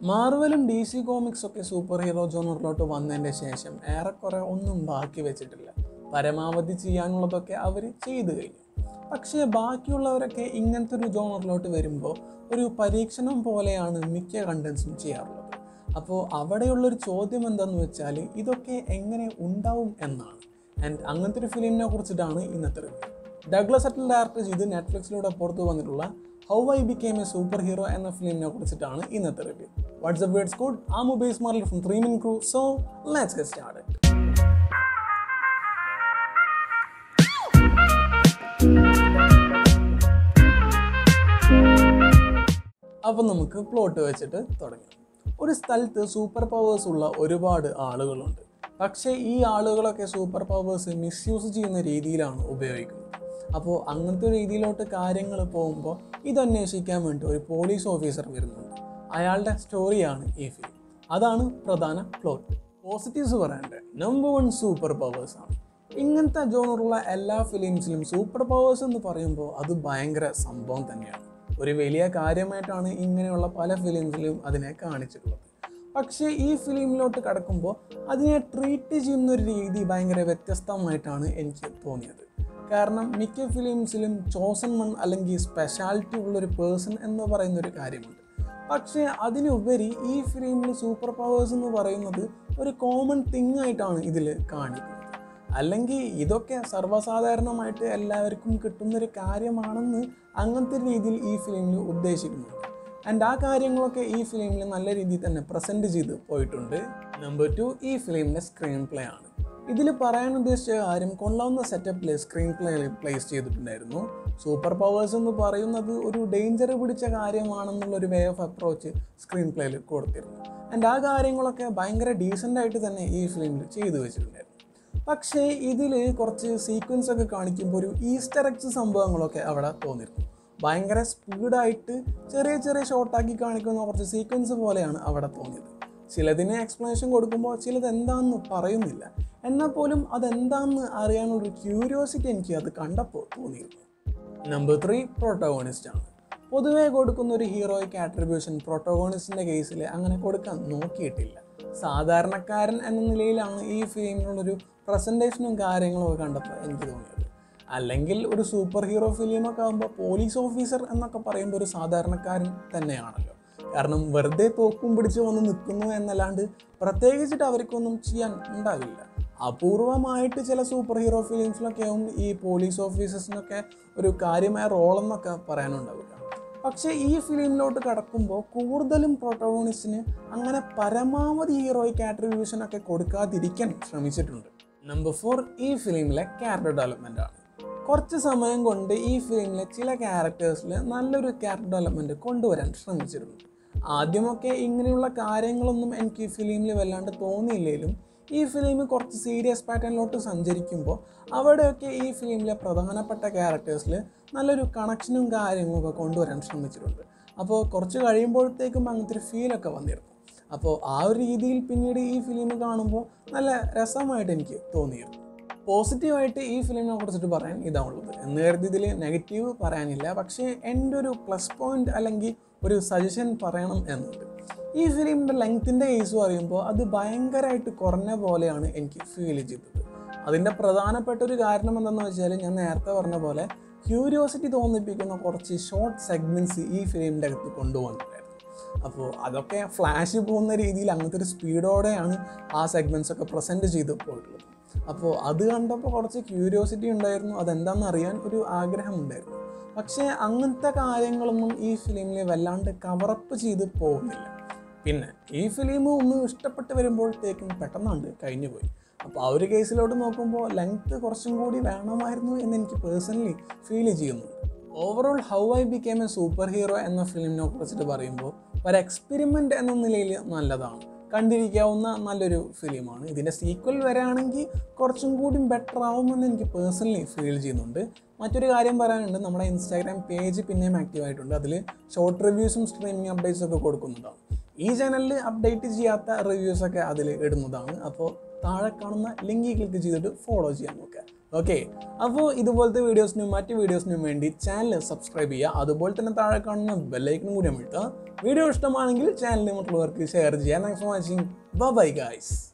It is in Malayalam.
മാർവലും ഡി സി കോമിക്സ് ഒക്കെ സൂപ്പർ ഹീറോ ജോണറിലോട്ട് വന്നതിൻ്റെ ശേഷം ഏറെക്കുറെ ഒന്നും ബാക്കി വെച്ചിട്ടില്ല പരമാവധി ചെയ്യാനുള്ളതൊക്കെ അവർ ചെയ്തു കഴിഞ്ഞു പക്ഷേ ബാക്കിയുള്ളവരൊക്കെ ഇങ്ങനത്തെ ഒരു ജോണറിലോട്ട് വരുമ്പോൾ ഒരു പരീക്ഷണം പോലെയാണ് മിക്ക കണ്ടൻസും ചെയ്യാറുള്ളത് അപ്പോൾ അവിടെയുള്ളൊരു ചോദ്യം എന്താണെന്ന് വെച്ചാൽ ഇതൊക്കെ എങ്ങനെ ഉണ്ടാവും എന്നാണ് ആൻഡ് അങ്ങനത്തെ ഒരു ഫിലിമിനെ കുറിച്ചിട്ടാണ് ഇന്നത്തെ റിവ്യൂ ഡഗ്ലസ് അറ്റൽ ഡയറക്ടർ ചെയ്ത് നെറ്റ്ഫ്ലിക്സിലൂടെ പുറത്തു വന്നിട്ടുള്ള how I became a super hero എന്ന ഫിലിമിനെ കുറിച്ചിട്ടാണ് ഇന്നത്തെ റിവ്യൂ വാട്സ്ആപ്പ് വേർഡ്സ് കോഡ് ആ mobile smart from three min crew so let's get started അപ്പം നമുക്ക് പ്ലോട്ട് വെച്ചിട്ട് തുടങ്ങാം ഒരു സ്ഥലത്ത് സൂപ്പർ പവേഴ്സ് ഉള്ള ഒരുപാട് ആളുകളുണ്ട് പക്ഷേ ഈ ആളുകളൊക്കെ സൂപ്പർ പവേഴ്സ് മിസ്യൂസ് ചെയ്യുന്ന രീതിയിലാണ് ഉപയോഗിക്കുന്നത് അപ്പോൾ അങ്ങനത്തെ രീതിയിലോട്ട് കാര്യങ്ങൾ പോകുമ്പോൾ ഇത് അന്വേഷിക്കാൻ വേണ്ടി ഒരു പോലീസ് ഓഫീസർ വരുന്നുണ്ട് അയാളുടെ സ്റ്റോറിയാണ് ഈ ഫിലിം അതാണ് പ്രധാന പ്ലോട്ട് പോസിറ്റീവ്സ് പറയണ്ടേ നമ്പർ വൺ സൂപ്പർ പവേഴ്സ് ആണ് ഇങ്ങനത്തെ ജോണറുള്ള എല്ലാ ഫിലിംസിലും സൂപ്പർ പവേഴ്സ് എന്ന് പറയുമ്പോൾ അത് ഭയങ്കര സംഭവം തന്നെയാണ് ഒരു വലിയ കാര്യമായിട്ടാണ് ഇങ്ങനെയുള്ള പല ഫിലിംസിലും അതിനെ കാണിച്ചിട്ടുള്ളത് പക്ഷേ ഈ ഫിലിമിലോട്ട് കടക്കുമ്പോൾ അതിനെ ട്രീറ്റ് ചെയ്യുന്ന ഒരു രീതി ഭയങ്കര വ്യത്യസ്തമായിട്ടാണ് എനിക്ക് തോന്നിയത് കാരണം മിക്ക ഫിലിംസിലും ചോസൺ വൺ അല്ലെങ്കിൽ സ്പെഷ്യാലിറ്റി ഉള്ളൊരു പേഴ്സൺ എന്ന് പറയുന്ന ഒരു കാര്യമുണ്ട് പക്ഷേ അതിനുപരി ഈ ഫിലിമിൽ സൂപ്പർ പവേഴ്സ് എന്ന് പറയുന്നത് ഒരു കോമൺ തിങ് ആയിട്ടാണ് ഇതിൽ കാണിക്കുന്നത് അല്ലെങ്കിൽ ഇതൊക്കെ സർവ്വസാധാരണമായിട്ട് എല്ലാവർക്കും കിട്ടുന്നൊരു കാര്യമാണെന്ന് അങ്ങനത്തെ രീതിയിൽ ഈ ഫിലിമിൽ ഉദ്ദേശിക്കുന്നുണ്ട് ആൻഡ് ആ കാര്യങ്ങളൊക്കെ ഈ ഫിലിമിൽ നല്ല രീതിയിൽ തന്നെ പ്രസൻറ്റ് ചെയ്ത് പോയിട്ടുണ്ട് നമ്പർ ടു ഈ ഫിലിമിൻ്റെ സ്ക്രീൻ പ്ലേ ആണ് ഇതിൽ പറയാൻ ഉദ്ദേശിച്ച കാര്യം കൊള്ളാവുന്ന സെറ്റപ്പിൽ സ്ക്രീൻ പ്ലേയിൽ പ്ലേസ് ചെയ്തിട്ടുണ്ടായിരുന്നു സൂപ്പർ പവേഴ്സ് എന്ന് പറയുന്നത് ഒരു ഡേഞ്ചർ പിടിച്ച കാര്യമാണെന്നുള്ള ഒരു വേ ഓഫ് അപ്രോച്ച് സ്ക്രീൻ പ്ലേയിൽ കൊടുത്തിരുന്നു ആൻഡ് ആ കാര്യങ്ങളൊക്കെ ഭയങ്കര ഡീസൻ്റ് ആയിട്ട് തന്നെ ഈ ഫിലിമിൽ ചെയ്തു വെച്ചിട്ടുണ്ടായിരുന്നു പക്ഷേ ഇതിൽ കുറച്ച് സീക്വൻസ് ഒക്കെ കാണിക്കുമ്പോൾ ഒരു ഈസ്റ്റർ എക്സ് സംഭവങ്ങളൊക്കെ അവിടെ തോന്നിയിരുന്നു ഭയങ്കര സ്പീഡായിട്ട് ചെറിയ ചെറിയ ഷോർട്ടാക്കി കാണിക്കുന്ന കുറച്ച് സീക്വൻസ് പോലെയാണ് അവിടെ തോന്നിയത് ചിലതിന് എക്സ്പ്ലനേഷൻ കൊടുക്കുമ്പോൾ ചിലത് എന്താണെന്ന് പറയുന്നില്ല എന്നാൽ പോലും അതെന്താണെന്ന് അറിയാനുള്ളൊരു ക്യൂരിയോസിറ്റി എനിക്ക് അത് കണ്ടപ്പോൾ തോന്നിയിരുന്നു നമ്പർ ത്രീ പ്രോട്ടോഗോണിസ്റ്റ് ആണ് പൊതുവേ കൊടുക്കുന്ന ഒരു ഹീറോയ്ക്ക് ആട്രിബ്യൂഷൻ പ്രോട്ടോഗോണിസ്റ്റിൻ്റെ കേസിൽ അങ്ങനെ കൊടുക്കാൻ നോക്കിയിട്ടില്ല സാധാരണക്കാരൻ എന്ന നിലയിലാണ് ഈ ഫിലിമിനുള്ളൊരു പ്രസൻറ്റേഷനും കാര്യങ്ങളും ഒക്കെ കണ്ടപ്പോൾ എനിക്ക് തോന്നിയത് അല്ലെങ്കിൽ ഒരു സൂപ്പർ ഹീറോ ഫിലിമൊക്കെ ആകുമ്പോൾ പോലീസ് ഓഫീസർ എന്നൊക്കെ പറയുമ്പോൾ ഒരു സാധാരണക്കാരൻ തന്നെയാണല്ലോ കാരണം വെറുതെ തോക്കും പിടിച്ച് വന്ന് നിൽക്കുന്നു എന്നല്ലാണ്ട് പ്രത്യേകിച്ചിട്ട് അവർക്കൊന്നും ചെയ്യാൻ ഉണ്ടാവില്ല അപൂർവമായിട്ട് ചില സൂപ്പർ ഹീറോ ഫിലിംസിലൊക്കെ ആവും ഈ പോലീസ് ഓഫീസേഴ്സിനൊക്കെ ഒരു കാര്യമായ റോളെന്നൊക്കെ പറയാനുണ്ടാവില്ല പക്ഷേ ഈ ഫിലിമിലോട്ട് കടക്കുമ്പോൾ കൂടുതലും പ്രൊട്ടോണിസ്റ്റിന് അങ്ങനെ പരമാവധി ഹീറോയ്ക്ക് ആട്രിബ്യൂഷൻ ഒക്കെ കൊടുക്കാതിരിക്കാൻ ശ്രമിച്ചിട്ടുണ്ട് നമ്പർ ഫോർ ഈ ഫിലിമിലെ ക്യാരക്ടർ ഡെവലപ്മെൻ്റ് ആണ് കുറച്ച് സമയം കൊണ്ട് ഈ ഫിലിമിലെ ചില ക്യാരക്ടേഴ്സിൽ നല്ലൊരു ക്യാരക്ടർ ഡെവലപ്മെൻറ്റ് കൊണ്ടുവരാൻ ശ്രമിച്ചിട്ടുണ്ട് ആദ്യമൊക്കെ ഇങ്ങനെയുള്ള കാര്യങ്ങളൊന്നും എനിക്ക് ഈ ഫിലിമിൽ വല്ലാണ്ട് തോന്നിയില്ലെങ്കിലും ഈ ഫിലിം കുറച്ച് സീരിയസ് പാറ്റേണിലോട്ട് സഞ്ചരിക്കുമ്പോൾ അവിടെയൊക്കെ ഈ ഫിലിമിലെ പ്രധാനപ്പെട്ട ക്യാരക്ടേഴ്സിൽ നല്ലൊരു കണക്ഷനും കാര്യങ്ങളും ഒക്കെ കൊണ്ടുവരാൻ ശ്രമിച്ചിട്ടുണ്ട് അപ്പോൾ കുറച്ച് കഴിയുമ്പോഴത്തേക്കും അങ്ങനത്തെ ഒരു ഫീലൊക്കെ വന്നിരുന്നു അപ്പോൾ ആ ഒരു രീതിയിൽ പിന്നീട് ഈ ഫിലിം കാണുമ്പോൾ നല്ല രസമായിട്ട് എനിക്ക് തോന്നിയിരുന്നു പോസിറ്റീവായിട്ട് ഈ ഫിലിമിനെ കുറിച്ചിട്ട് പറയാൻ ഇതാണുള്ളത് എന്ന് കരുതി ഇതിൽ നെഗറ്റീവ് പറയാനില്ല പക്ഷേ എൻ്റെ ഒരു പ്ലസ് പോയിന്റ് അല്ലെങ്കിൽ ഒരു സജഷൻ പറയണം എന്നുണ്ട് ഈ ഫിലിമിൻ്റെ ലെങ്ത്തിൻ്റെ കേസ് പറയുമ്പോൾ അത് ഭയങ്കരമായിട്ട് കുറഞ്ഞ പോലെയാണ് എനിക്ക് ഫീൽ ചെയ്തത് അതിൻ്റെ പ്രധാനപ്പെട്ട ഒരു കാരണം എന്തെന്ന് വെച്ചാൽ ഞാൻ നേരത്തെ പറഞ്ഞ പോലെ ക്യൂരിയോസിറ്റി തോന്നിപ്പിക്കുന്ന കുറച്ച് ഷോർട്ട് സെഗ്മെൻറ്റ്സ് ഈ ഫിലിമിൻ്റെ അകത്ത് കൊണ്ടുവന്നിട്ടുണ്ടായിരുന്നു അപ്പോൾ അതൊക്കെ ഫ്ലാഷ് പോകുന്ന രീതിയിൽ അങ്ങനത്തെ ഒരു സ്പീഡോടെയാണ് ആ സെഗ്മെൻറ്റ്സ് ഒക്കെ പ്രസൻറ്റ് ചെയ്ത് പോയിട്ടുള്ളത് അപ്പോൾ അത് കണ്ടപ്പോൾ കുറച്ച് ക്യൂരിയോസിറ്റി ഉണ്ടായിരുന്നു അതെന്താണെന്ന് അറിയാൻ ഒരു ആഗ്രഹമുണ്ടായിരുന്നു പക്ഷേ അങ്ങനത്തെ കാര്യങ്ങളൊന്നും ഈ ഫിലിമിൽ വല്ലാണ്ട് കവറപ്പ് ചെയ്ത് പോകുന്നില്ല പിന്നെ ഈ ഫിലിം ഒന്ന് ഇഷ്ടപ്പെട്ട് വരുമ്പോഴത്തേക്കും പെട്ടെന്നാണ്ട് കഴിഞ്ഞു പോയി അപ്പോൾ ആ ഒരു കേസിലോട്ട് നോക്കുമ്പോൾ ലെങ്ത്ത് കുറച്ചും കൂടി വേണമായിരുന്നു എന്ന് എനിക്ക് പേഴ്സണലി ഫീൽ ചെയ്യുന്നുണ്ട് overall how I became a super hero എന്ന ഫിലിമിനെ കുറിച്ചിട്ട് പറയുമ്പോൾ ഒരു എക്സ്പെരിമെൻ്റ് എന്ന നിലയിൽ നല്ലതാണ് കണ്ടിരിക്കാവുന്ന നല്ലൊരു ഫിലിമാണ് ഇതിൻ്റെ സീക്വൽ വരാണെങ്കിൽ കുറച്ചും കൂടി ബെറ്റർ ആവുമെന്ന് എനിക്ക് പേഴ്സണലി ഫീൽ ചെയ്യുന്നുണ്ട് മറ്റൊരു കാര്യം പറയാനുണ്ട് നമ്മുടെ ഇൻസ്റ്റാഗ്രാം പേജ് പിന്നെയും ആക്റ്റീവ് ആയിട്ടുണ്ട് അതിൽ ഷോർട്ട് റിവ്യൂസും സ്ട്രീമിംഗ് അപ്ഡേറ്റ്സും ഒക്കെ കൊടുക്കുന്നതാണ് ഈ ചാനലിൽ അപ്ഡേറ്റ് ചെയ്യാത്ത റിവ്യൂസൊക്കെ അതിൽ ഇടുന്നതാണ് അപ്പോൾ താഴെ കാണുന്ന ലിങ്ക് ക്ലിക്ക് ചെയ്തിട്ട് ഫോളോ ചെയ്യാൻ നോക്കുക ഓക്കെ അപ്പോൾ ഇതുപോലത്തെ വീഡിയോസിനും മറ്റ് വീഡിയോസിനും വേണ്ടി ചാനൽ സബ്സ്ക്രൈബ് ചെയ്യുക അതുപോലെ തന്നെ താഴെ കാണുന്ന ബെല്ലൈക്കനും കൂടി അമിട്ടുക വീഡിയോ ഇഷ്ടമാണെങ്കിൽ ചാനൽ മറ്റുള്ളവർക്ക് ഷെയർ ചെയ്യാം thanks for watching bye guys